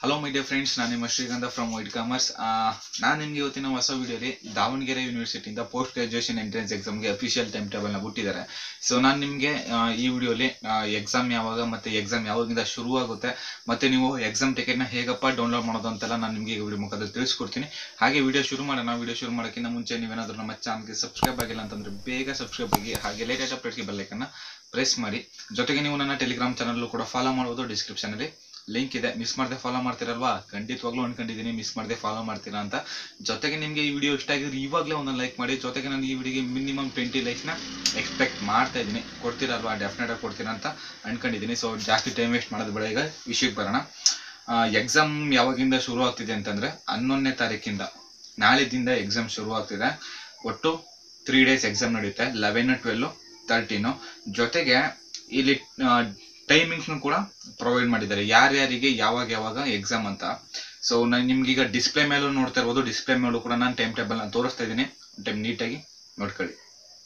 hello my dear friends ನಾನು ನಿಮ್ಮ ಶ್ರೀಗಂಧ ಫ್ರಮ್ ವೈಟ್ ಕಾಮರ್ಸ್ ನಾನು ನಿಮಗೆ ಇವತ್ತಿನ ಹೊಸ ವಿಡಿಯೋಲಿ ದಾವಣಗೆರೆ ಯೂನಿವರ್ಸಿಟಿಯಿಂದ ಪೋಸ್ಟ್ ಗ್ರಾಜುಯೇಷನ್ ಎಂಟ್ರೆನ್ಸ್ ಎಕ್ಸಾಮ್ಗೆ ಅಫಿಷಿಯಲ್ ಟೈಮ್ ಟೇಬಲ್ನ ಬಿಟ್ಟಿದ್ದಾರೆ ಸೊ ನಾನು ನಿಮಗೆ ಈ ವಿಡಿಯೋಲಿ ಎಕ್ಸಾಮ್ ಯಾವಾಗ ಮತ್ತು ಎಕ್ಸಾಮ್ ಯಾವಾಗಿಂದ ಶುರು ಆಗುತ್ತೆ ಮತ್ತು ನೀವು ಎಕ್ಸಾಮ್ ಟಿಕೆಟ್ನ ಹೇಗಪ್ಪ ಡೌನ್ಲೋಡ್ ಮಾಡೋದು ಅಂತೆಲ್ಲ ನಾನು ನಿಮಗೆ ವಿಡಿಯೋ ಮುಖಾಂತರ ತಿಳಿಸ್ಕೊಡ್ತೀನಿ ಹಾಗೆ ವಿಡಿಯೋ ಶುರು ಮಾಡೋಣ ವಿಡಿಯೋ ಶುರು ಮಾಡೋಕ್ಕಿಂತ ಮುಂಚೆ ನೀವೇನಾದರೂ ನಮ್ಮ ಚಾನಲ್ಗೆ ಸಬ್ಸ್ಕ್ರೈಬ್ ಆಗಿಲ್ಲ ಅಂತಂದರೆ ಬೇಗ ಸಬ್ಸ್ಕ್ರೈಬ್ ಆಗಿ ಹಾಗೆ ಲೇಟೆಸ್ಟ್ ಅಪ್ಡೇಟ್ಗೆ ಬೆಲ್ಲೈಕನ್ನ ಪ್ರೆಸ್ ಮಾಡಿ ಜೊತೆಗೆ ನೀವು ನನ್ನ ಟೆಲಿಗ್ರಾಮ್ ಚಾನಲ್ ಕೂಡ ಫಾಲೋ ಮಾಡ್ಬೋದು ಡಿಸ್ಕ್ರಿಪ್ಷನಲ್ಲಿ ಲಿಂಕ್ ಇದೆ ಮಿಸ್ ಮಾಡದೆ ಫಾಲೋ ಮಾಡ್ತೀರಲ್ವಾ ಖಂಡಿತವಾಗ್ಲೂ ಅನ್ಕೊಂಡಿದ್ದೀನಿ ಮಿಸ್ ಮಾಡದೆ ಫಾಲೋ ಮಾಡ್ತೀರಾ ಅಂತ ಜೊತೆಗೆ ನಿಮಗೆ ಈ ವಿಡಿಯೋ ಇಷ್ಟ ಆಗಿದ್ರೆ ಇವಾಗಲೇ ಒಂದೊಂದು ಲೈಕ್ ಮಾಡಿ ಜೊತೆಗೆ ನಾನು ಈ ವಿಡಿಯೋಗೆ ಮಿನಿಮಮ್ ಟ್ವೆಂಟಿ ಲೈಕ್ಸ್ನ ಎಕ್ಸ್ಪೆಕ್ಟ್ ಮಾಡ್ತಾ ಇದ್ದೀನಿ ಕೊಡ್ತೀರಲ್ವಾ ಡೆಫಿನೆಟ್ ಆಗಿ ಕೊಡ್ತೀರಾ ಅಂತ ಅನ್ಕೊಂಡಿದ್ದೀನಿ ಸೊ ಜಾಸ್ತಿ ಟೈಮ್ ವೇಸ್ಟ್ ಮಾಡೋದು ಬೇಡ ಈಗ ವಿಷಯಕ್ಕೆ ಬರೋಣ ಎಕ್ಸಾಮ್ ಯಾವಾಗಿಂದ ಶುರು ಆಗ್ತಿದೆ ಅಂತಂದ್ರೆ ಹನ್ನೊಂದನೇ ತಾರೀಕಿಂದ ನಾಳೆದಿಂದ ಎಕ್ಸಾಮ್ ಶುರು ಆಗ್ತಿದೆ ಒಟ್ಟು ತ್ರೀ ಡೇಸ್ ಎಕ್ಸಾಮ್ ನಡೆಯುತ್ತೆ ಲೆವೆನ್ ಟ್ವೆಲ್ಲು ತರ್ಟೀನು ಜೊತೆಗೆ ಇಲ್ಲಿ ಟೈಮಿಂಗ್ಸ್ನು ಕೂಡ ಪ್ರೊವೈಡ್ ಮಾಡಿದ್ದಾರೆ ಯಾರ್ಯಾರಿಗೆ ಯಾವಾಗ ಯಾವಾಗ ಎಕ್ಸಾಮ್ ಅಂತ ಸೊ ನಾನು ನಿಮ್ಗೀಗ ಡಿಸ್ಪ್ಲೇ ಮೇಲೂ ನೋಡ್ತಾ ಇರ್ಬೋದು ಡಿಸ್ಪ್ಲೇ ಮೇಲೂ ಕೂಡ ನಾನು ಟೈಮ್ ಟೇಬಲ್ನ ತೋರಿಸ್ತಾ ಇದ್ದೀನಿ ಟೈಮ್ ನೀಟಾಗಿ ನೋಡ್ಕೊಳ್ಳಿ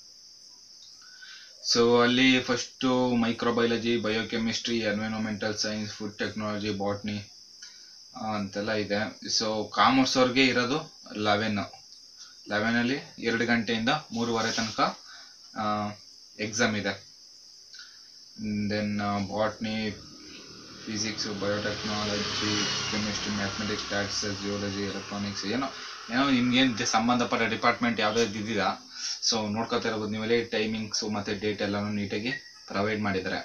ಸೊ ಅಲ್ಲಿ first microbiology biochemistry environmental science food technology botany ಅಂತೆಲ್ಲ ಇದೆ ಸೊ ಕಾಮರ್ಸ್ ಅವ್ರಿಗೆ ಇರೋದು ಲೆವೆನ್ ಲೆವೆನಲ್ಲಿ ಎರಡು ಗಂಟೆಯಿಂದ ಮೂರುವರೆ ತನಕ ಎಕ್ಸಾಮ್ ಇದೆ then botany physics biotechnology chemistry mathematics stats geology electronics ಏನೋ ಏನೋ ನಿಮ್ಗೇನು ಸಂಬಂಧಪಟ್ಟ ಡಿಪಾರ್ಟ್ಮೆಂಟ್ ಯಾವ್ದಾವ್ದು ಇದ್ದಿದಾ ಸೊ ನೋಡ್ಕೊತಾ ಇರ್ಬೋದು ನೀವಲ್ಲಿ ಟೈಮಿಂಗ್ಸು ಮತ್ತು ಡೇಟ್ ಎಲ್ಲಾನು ನೀಟಾಗಿ ಪ್ರೊವೈಡ್ ಮಾಡಿದ್ದಾರೆ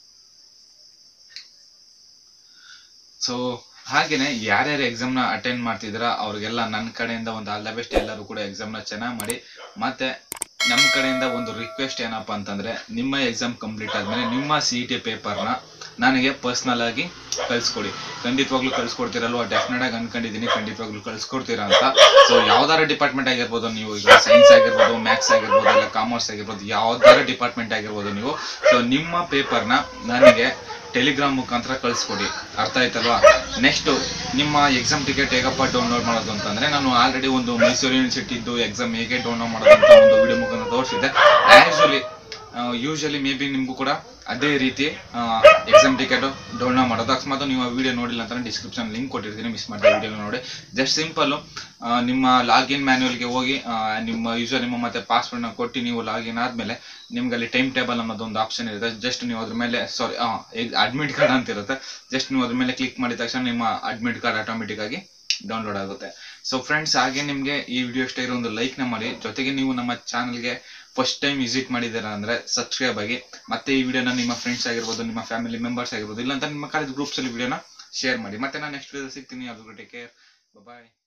ಸೊ ಹಾಗೇನೆ ಯಾರ್ಯಾರು ಎಕ್ಸಾಮ್ನ ಅಟೆಂಡ್ ಮಾಡ್ತಿದ್ದೀರಾ ಅವ್ರಿಗೆಲ್ಲ ನನ್ನ ಕಡೆಯಿಂದ ಒಂದು ಆಲ್ ದ ಬೆಸ್ಟ್ ಎಲ್ಲರೂ ಕೂಡ ಎಕ್ಸಾಮ್ನ ಚೆನ್ನಾಗಿ ಮಾಡಿ ಮತ್ತೆ ನಮ್ಮ ಕಡೆಯಿಂದ ಒಂದು ರಿಕ್ವೆಸ್ಟ್ ಏನಪ್ಪ ಅಂತಂದ್ರೆ ನಿಮ್ಮ ಎಕ್ಸಾಮ್ ಕಂಪ್ಲೀಟ್ ಆದ್ಮೇಲೆ ನಿಮ್ಮ ಸಿ ಇ ಟಿ ಪೇಪರ್ನ ನನಗೆ ಪರ್ಸ್ನಲ್ ಆಗಿ ಕಳ್ಸ್ಕೊಡಿ ಖಂಡಿತವಾಗ್ಲೂ ಕಳ್ಸ್ಕೊಡ್ತೀರಲ್ವ ಡೆಫಿನೆಟ್ ಆಗಿ ಅನ್ಕೊಂಡಿದ್ದೀನಿ ಖಂಡಿತವಾಗ್ಲೂ ಕಳ್ಸ್ಕೊಡ್ತೀರಾ ಅಂತ ಸೊ ಯಾವ್ದಾರ ಡಿಪಾರ್ಟ್ಮೆಂಟ್ ಆಗಿರ್ಬೋದು ನೀವು ಈಗ ಸೈನ್ಸ್ ಆಗಿರ್ಬೋದು ಮ್ಯಾಥ್ಸ್ ಆಗಿರ್ಬೋದು ಇಲ್ಲ ಕಾಮರ್ಸ್ ಆಗಿರ್ಬೋದು ಯಾವ್ದಾರ ಡಿಪಾರ್ಟ್ಮೆಂಟ್ ಆಗಿರ್ಬೋದು ನೀವು ಸೊ ನಿಮ್ಮ ಪೇಪರ್ನ ನನಗೆ ಟೆಲಿಗ್ರಾಮ್ ಮುಖಾಂತರ ಕಳಿಸ್ಕೊಡಿ ಅರ್ಥ ಆಯ್ತಲ್ವಾ ನೆಕ್ಸ್ಟ್ ನಿಮ್ಮ ಎಕ್ಸಾಮ್ ಟಿಕೆಟ್ ಹೇಗಪ್ಪ ಡೌನ್ಲೋಡ್ ಮಾಡೋದು ಅಂತಂದ್ರೆ ನಾನು ಆಲ್ರೆಡಿ ಒಂದು ಮೈಸೂರು ಯೂನಿವರ್ಸಿಟಿದ್ದು ಎಕ್ಸಾಮ್ ಹೇಗೆ ಡೌನ್ಲೋಡ್ ಮಾಡೋದು ಅಂತ ಒಂದು ವಿಡಿಯೋ ಮುಖಾಂತರ ತೋರಿಸಿದ್ದೆ ಆ್ಯಕ್ಚುಲಿ ಯೂಶಲಿ ಮೇ ಬಿ ನಿಮಗೂ ಕೂಡ ಅದೇ ರೀತಿ ಎಕ್ಸಾಮ್ ಟಿಕೆಟ್ ಡೌನ್ಲೋಡ್ ಮಾಡೋದು ಅಕಸ್ಮಾತ್ ನೀವು ಆ ವಿಡಿಯೋ ನೋಡಿಲ್ಲ ಅಂತ ಡಿಸ್ಕ್ರಿಪ್ಷನ್ ಲಿಂಕ್ ಕೊಟ್ಟಿರ್ತೀನಿ ಮಿಸ್ ಮಾಡಿ ವಿಡಿಯೋ ನೋಡಿ ಜಸ್ಟ್ ಸಿಂಪಲ್ಲು ನಿಮ್ಮ ಲಾಗಿನ್ ಮ್ಯಾನ್ಯಲ್ಗೆ ಹೋಗಿ ಆ, ನಿಮ್ಮ ಯೂಸರ್ ನಿಮ್ಮ ಮತ್ತೆ ಪಾಸ್ವರ್ಡ್ನ ಕೊಟ್ಟು ನೀವು ಲಾಗಿನ್ ಆದಮೇಲೆ ನಿಮ್ಗೆ ಅಲ್ಲಿ ಟೈಮ್ ಟೇಬಲ್ ಅನ್ನೋದು ಒಂದು ಆಪ್ಷನ್ ಇರುತ್ತೆ ಜಸ್ಟ್ ನೀವು ಅದ್ರ ಮೇಲೆ ಸಾರಿ ಅಡ್ಮಿಟ್ ಕಾರ್ಡ್ ಅಂತ ಇರುತ್ತೆ ಜಸ್ಟ್ ನೀವು ಅದ್ರ ಮೇಲೆ ಕ್ಲಿಕ್ ಮಾಡಿದ ತಕ್ಷಣ ನಿಮ್ಮ ಅಡ್ಮಿಟ್ ಕಾರ್ಡ್ ಆಟೋಮೆಟಿಕ್ ಆಗಿ ಡೌನ್ಲೋಡ್ ಆಗುತ್ತೆ ಸೊ ಫ್ರೆಂಡ್ಸ್ ಹಾಗೆ ನಿಮಗೆ ಈ ವಿಡಿಯೋ ಇಷ್ಟ ಇರೋ ಒಂದು ಲೈಕ್ನ ಮಾಡಿ ಜೊತೆಗೆ ನೀವು ನಮ್ಮ ಚಾನಲ್ಗೆ ಫಸ್ಟ್ ಟೈಮ್ ವಿಸಿಟ್ ಮಾಡಿದ್ದೀರಾ ಅಂದರೆ ಸಬ್ಸ್ಕ್ರೈಬ್ ಆಗಿ ಮತ್ತೆ ಈ ವಿಡಿಯೋನ ನಿಮ್ಮ ಫ್ರೆಂಡ್ಸ್ ಆಗಿರ್ಬೋದು ನಿಮ್ಮ ಫ್ಯಾಮಿಲಿ ಮೆಂಬರ್ಸ್ ಆಗಿರ್ಬೋದು ಇಲ್ಲಾಂತ ನಿಮ್ಮ ಕಾಲೇಜ್ ಗ್ರೂಪ್ಸಲ್ಲಿ ವಿಡಿಯೋನ ಶೇರ್ ಮಾಡಿ ಮತ್ತೆ ನಾನು ನೆಕ್ಸ್ಟ್ ವಿಡಿಯೋ ಸಿಗ್ತೀನಿ ಅದು ಟೇಕ್ ಕೇರ್ ಬಾಯ್